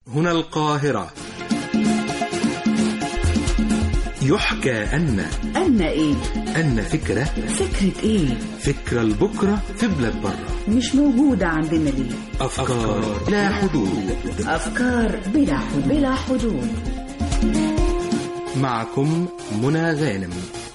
هنا القاهرة يحكى أن أن إيه؟ أن فكرة فكرة إيه؟ فكرة لبكرة في بلاد برة مش موجودة عندنا ليه؟ أفكار لا حدود أفكار بلا حدود بلا حدود معكم منى غانم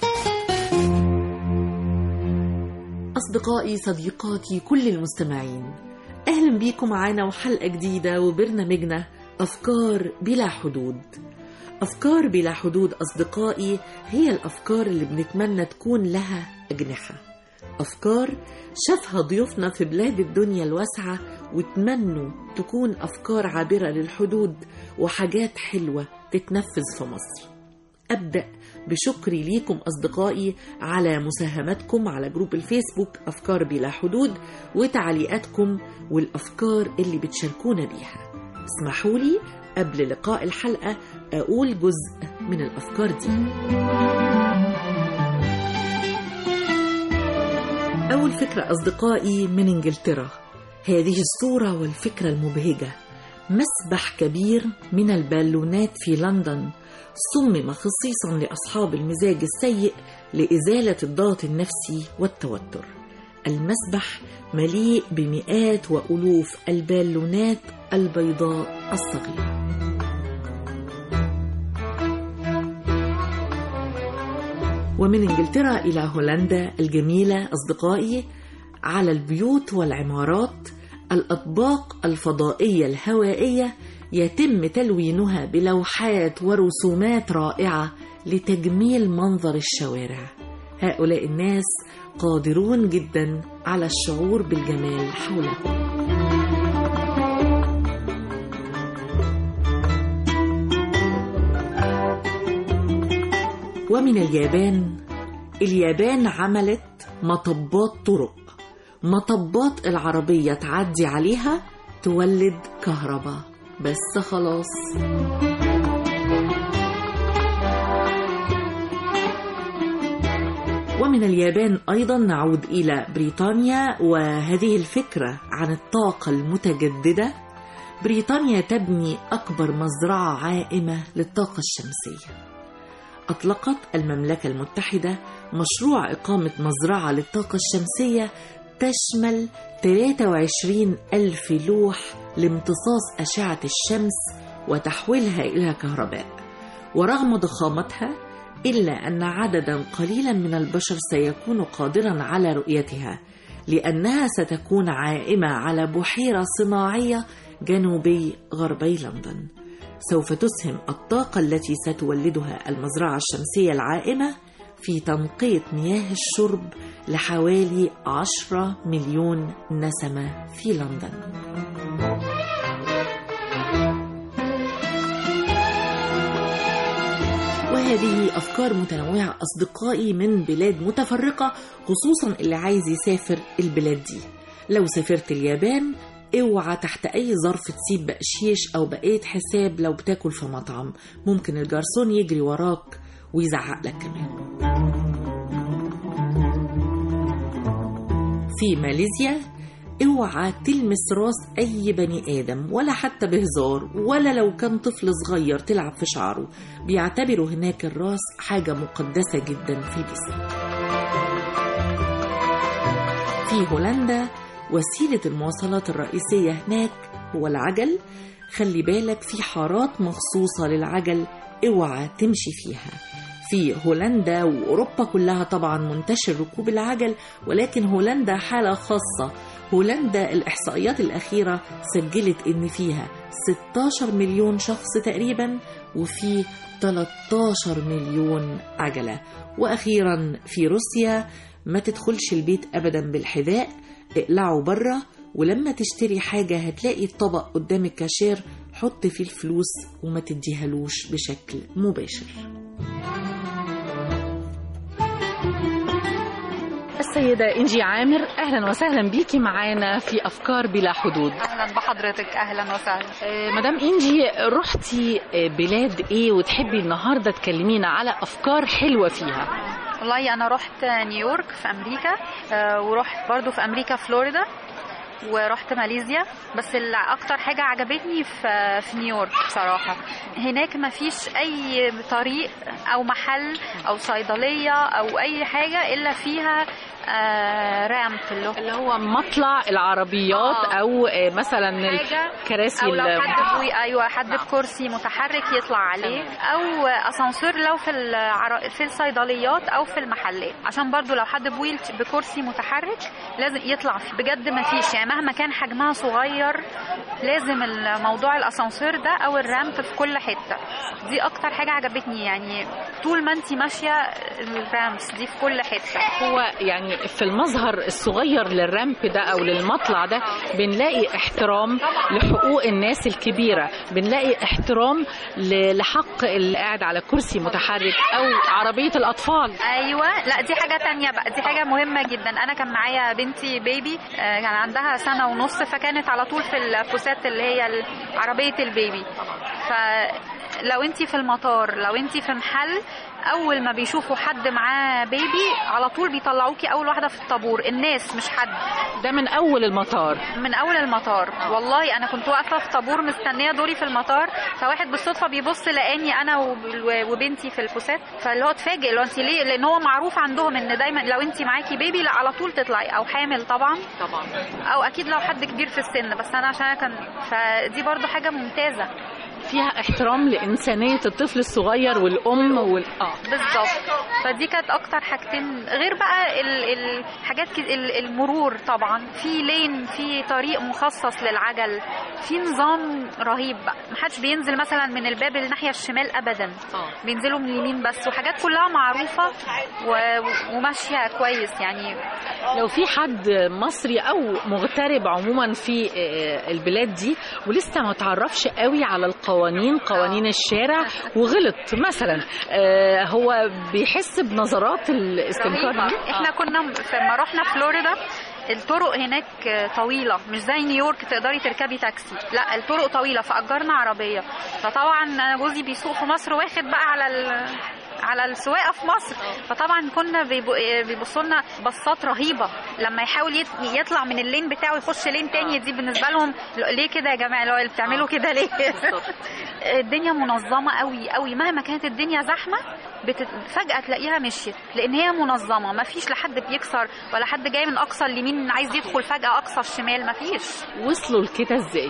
أصدقائي صديقاتي كل المستمعين أهلا بيكم معانا وحلقة جديدة وبرنامجنا أفكار بلا حدود أفكار بلا حدود أصدقائي هي الأفكار اللي بنتمنى تكون لها أجنحة أفكار شافها ضيوفنا في بلاد الدنيا الواسعة وتمنوا تكون أفكار عابرة للحدود وحاجات حلوة تتنفذ في مصر أبدأ بشكري ليكم أصدقائي على مساهمتكم على جروب الفيسبوك أفكار بلا حدود وتعليقاتكم والأفكار اللي بتشاركونا بيها اسمحوا لي قبل لقاء الحلقة أقول جزء من الأفكار دي أول فكرة أصدقائي من إنجلترا هذه الصورة والفكرة المبهجة مسبح كبير من البالونات في لندن صمم خصيصا لأصحاب المزاج السيء لإزالة الضغط النفسي والتوتر المسبح مليء بمئات وألوف البالونات البيضاء الصغيرة ومن انجلترا الى هولندا الجميله اصدقائي على البيوت والعمارات الاطباق الفضائيه الهوائيه يتم تلوينها بلوحات ورسومات رائعه لتجميل منظر الشوارع هؤلاء الناس قادرون جدا على الشعور بالجمال حولهم ومن اليابان اليابان عملت مطبات طرق مطبات العربية تعدي عليها تولد كهرباء بس خلاص ومن اليابان أيضا نعود إلى بريطانيا وهذه الفكرة عن الطاقة المتجددة بريطانيا تبني أكبر مزرعة عائمة للطاقة الشمسية أطلقت المملكة المتحدة مشروع إقامة مزرعة للطاقة الشمسية تشمل 23 ألف لوح لامتصاص أشعة الشمس وتحويلها إلى كهرباء ورغم ضخامتها إلا أن عددا قليلا من البشر سيكون قادرا على رؤيتها لأنها ستكون عائمة على بحيرة صناعية جنوبي غربي لندن سوف تسهم الطاقة التي ستولدها المزرعة الشمسية العائمة في تنقية مياه الشرب لحوالي 10 مليون نسمة في لندن. وهذه أفكار متنوعة أصدقائي من بلاد متفرقة خصوصا اللي عايز يسافر البلاد دي لو سافرت اليابان اوعى تحت اي ظرف تسيب بقشيش او بقيه حساب لو بتاكل في مطعم ممكن الجرسون يجري وراك ويزعق لك كمان في ماليزيا اوعى تلمس راس اي بني ادم ولا حتى بهزار ولا لو كان طفل صغير تلعب في شعره بيعتبروا هناك الراس حاجه مقدسه جدا في الجسم في هولندا وسيلة المواصلات الرئيسية هناك هو العجل خلي بالك في حارات مخصوصة للعجل اوعى تمشي فيها في هولندا وأوروبا كلها طبعا منتشر ركوب العجل ولكن هولندا حالة خاصة هولندا الإحصائيات الأخيرة سجلت إن فيها 16 مليون شخص تقريبا وفي 13 مليون عجلة وأخيرا في روسيا ما تدخلش البيت أبدا بالحذاء اقلعه بره ولما تشتري حاجة هتلاقي الطبق قدام الكاشير حط فيه الفلوس وما تديهالوش بشكل مباشر السيدة إنجي عامر أهلا وسهلا بيكي معانا في أفكار بلا حدود اهلا بحضرتك اهلا وسهلا آه، مدام إنجي رحتي آه، بلاد إيه وتحبي النهاردة تكلمينا على أفكار حلوة فيها والله انا رحت نيويورك في امريكا آه، ورحت برضو في امريكا فلوريدا ورحت ماليزيا بس اللي اكتر حاجه عجبتني في في نيويورك بصراحه هناك ما فيش اي طريق او محل او صيدليه او اي حاجه الا فيها آه رامب اللي هو اللي هو مطلع العربيات آه. او آه، مثلا حاجة الكراسي او لو ال- حد بوي ايوه حد بكرسي متحرك يطلع عليه او اسانسير لو في العر... في الصيدليات او في المحلات عشان برضو لو حد بويل بكرسي متحرك لازم يطلع فيه بجد ما فيش يعني مهما كان حجمها صغير لازم الموضوع الاسانسير ده او الرامب في كل حته دي اكتر حاجه عجبتني يعني طول ما انت ماشيه الرامبس دي في كل حته هو يعني في المظهر الصغير للرامب ده او للمطلع ده بنلاقي احترام لحقوق الناس الكبيره بنلاقي احترام ل- لحق اللي قاعد على كرسي متحرك او عربيه الاطفال ايوه لا دي حاجه تانية بقى دي حاجه مهمه جدا انا كان معايا بنتي بيبي آه، كان عندها سنه ونص فكانت على طول في الفوسات اللي هي ال- عربيه البيبي فلو انت في المطار لو انت في محل اول ما بيشوفوا حد معاه بيبي على طول بيطلعوكي اول واحده في الطابور الناس مش حد ده من اول المطار من اول المطار والله انا كنت واقفه في طابور مستنيه دوري في المطار فواحد بالصدفه بيبص لقاني انا وب- وبنتي في الفوسات فاللي هو اتفاجئ اللي هو انت ليه لان هو معروف عندهم ان دايما لو انت معاكي بيبي لا على طول تطلعي او حامل طبعا طبعا او اكيد لو حد كبير في السن بس انا عشان أنا كان فدي برضو حاجه ممتازه فيها احترام لانسانيه الطفل الصغير والام وال اه بالظبط فدي كانت اكتر حاجتين غير بقى ال- الحاجات ك- ال- المرور طبعا في لين في طريق مخصص للعجل في نظام رهيب بقى محدش بينزل مثلا من الباب الناحيه الشمال ابدا اه بينزلوا من اليمين بس وحاجات كلها معروفه و- وماشيه كويس يعني لو في حد مصري او مغترب عموما في آه، البلاد دي ولسه ما تعرفش قوي على القوانين قوانين الشارع وغلط مثلا آه، هو بيحس بنظرات الاستنكار رهيبة. دي احنا كنا لما رحنا فلوريدا الطرق هناك طويلة مش زي نيويورك تقدري تركبي تاكسي لا الطرق طويلة فأجرنا عربية فطبعا أنا جوزي بيسوق في مصر واخد بقى على ال... على السواقه في مصر فطبعا كنا بيبو- بيبصوا لنا بصات رهيبه لما يحاول يت- يطلع من اللين بتاعه يخش لين تاني دي بالنسبه لهم ليه كده يا جماعه لو بتعملوا كده ليه الدنيا منظمه قوي قوي مهما كانت الدنيا زحمه بت... فجاه تلاقيها مشيت لان هي منظمه ما فيش لحد بيكسر ولا حد جاي من اقصى اليمين عايز يدخل فجاه اقصى الشمال ما فيش وصلوا لكده ازاي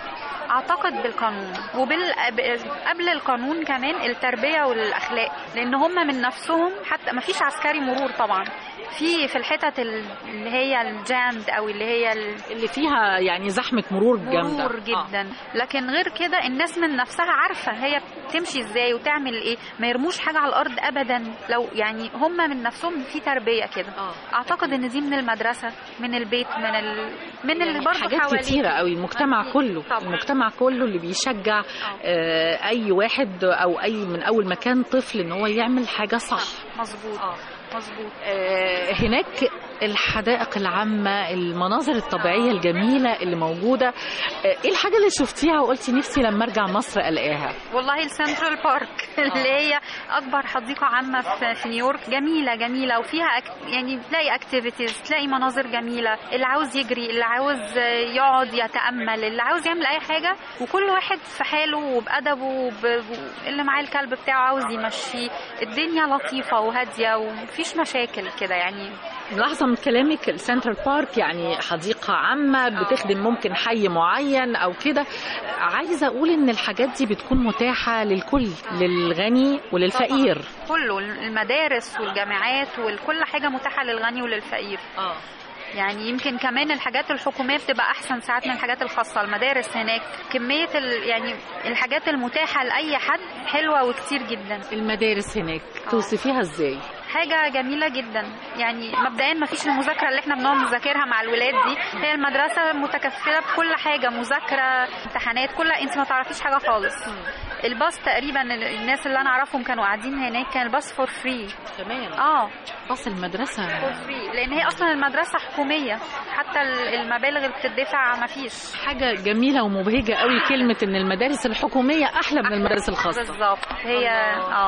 اعتقد بالقانون وبال ب- قبل القانون كمان التربيه والاخلاق لان هم من نفسهم حتى ما فيش عسكري مرور طبعا في في الحتت ال- اللي هي الجامد او اللي هي ال- اللي فيها يعني زحمه مرور جامده مرور جدا لكن غير كده الناس من نفسها عارفه هي بتمشي ازاي وتعمل ايه ما يرموش حاجه على الارض ابدا لو يعني هم من نفسهم في تربيه كده آه. اعتقد ان دي من المدرسه من البيت من ال... من اللي برضه حاجات حواليك كتيرة قوي المجتمع أكيد. كله طبعا. المجتمع كله اللي بيشجع آه، أي واحد أو أي من أول مكان طفل إن هو يعمل حاجة صح مظبوط مظبوط آه، هناك الحدائق العامة المناظر الطبيعية الجميلة اللي موجودة آه، إيه الحاجة اللي شفتيها وقلتي نفسي لما أرجع مصر ألاقيها والله السنترال بارك اللي هي اكبر حديقه عامه في, في نيويورك جميله جميله وفيها أك... يعني تلاقي اكتيفيتيز تلاقي مناظر جميله اللي عاوز يجري اللي عاوز يقعد يتامل اللي عاوز يعمل اي حاجه وكل واحد في حاله وبادبه وب... اللي معاه الكلب بتاعه عاوز يمشيه الدنيا لطيفه وهاديه ومفيش مشاكل كده يعني ملاحظة من كلامك السنترال بارك يعني حديقة عامة بتخدم ممكن حي معين أو كده عايزة أقول إن الحاجات دي بتكون متاحة للكل للغني وللفقير كله المدارس والجامعات وكل حاجه متاحه للغني وللفقير اه يعني يمكن كمان الحاجات الحكوميه بتبقى احسن ساعات من الحاجات الخاصه المدارس هناك كميه ال يعني الحاجات المتاحه لاي حد حلوه وكتير جدا المدارس هناك توصفيها ازاي حاجه جميله جدا يعني مبدئيا ما فيش المذاكره اللي احنا بنقعد نذاكرها مع الولاد دي هي المدرسه متكفله بكل حاجه مذاكره امتحانات كل انت ما تعرفيش حاجه خالص الباص تقريبا الناس اللي انا اعرفهم كانوا قاعدين هناك كان الباص فور فري كمان اه باص المدرسة فور فري لان هي اصلا المدرسه حكوميه حتى المبالغ اللي بتدفع ما فيش حاجة جميلة ومبهجة قوي كلمة إن المدارس الحكومية أحلى من المدارس الخاصة بالظبط هي اه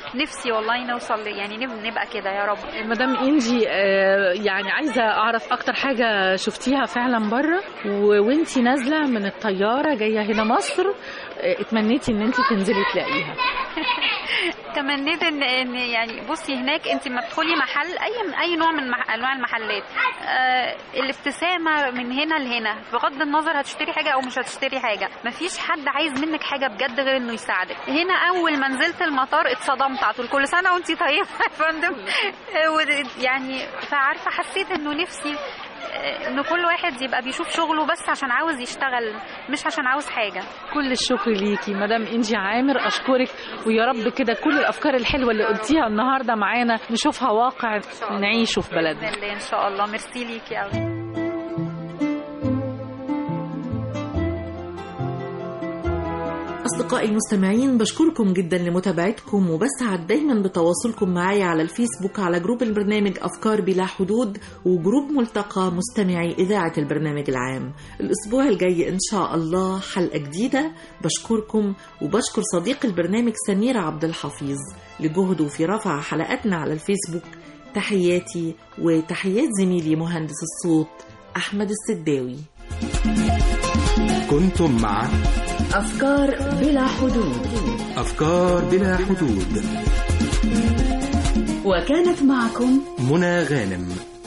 نفسي والله نوصل ل- يعني نب- نبقى كده يا رب مدام انجي آه، يعني عايزه اعرف اكتر حاجه شفتيها فعلا بره و- وانتي نازله من الطياره جايه هنا مصر آه، اتمنيتي ان انت تنزلي تلاقيها تمنيت ان ان يعني بصي هناك انت لما تدخلي محل اي اي نوع من مح- انواع المحلات آه الابتسامه من هنا لهنا بغض النظر هتشتري حاجه او مش هتشتري حاجه مفيش حد عايز منك حاجه بجد غير انه يساعدك هنا اول ما نزلت المطار اتصدمت على طول كل سنه وانت طيبه يا فندم آه، ود- يعني فعارفه حسيت انه نفسي آه، ان كل واحد يبقى بيشوف شغله بس عشان عاوز يشتغل مش عشان عاوز حاجه كل الشكر ليكي مدام انجي عامر اشكرك ويا رب كده كل الافكار الحلوه اللي قلتيها النهارده معانا نشوفها واقع نعيشه في بلدنا باذن الله ان شاء الله ميرسي ليكي قوي أصدقائي المستمعين بشكركم جدا لمتابعتكم وبسعد دايما بتواصلكم معايا على الفيسبوك على جروب البرنامج أفكار بلا حدود وجروب ملتقى مستمعي إذاعة البرنامج العام الأسبوع الجاي إن شاء الله حلقة جديدة بشكركم وبشكر صديق البرنامج سمير عبد الحفيظ لجهده في رفع حلقاتنا على الفيسبوك تحياتي وتحيات زميلي مهندس الصوت أحمد السداوي كنتم مع أفكار بلا حدود أفكار بلا حدود وكانت معكم منى غانم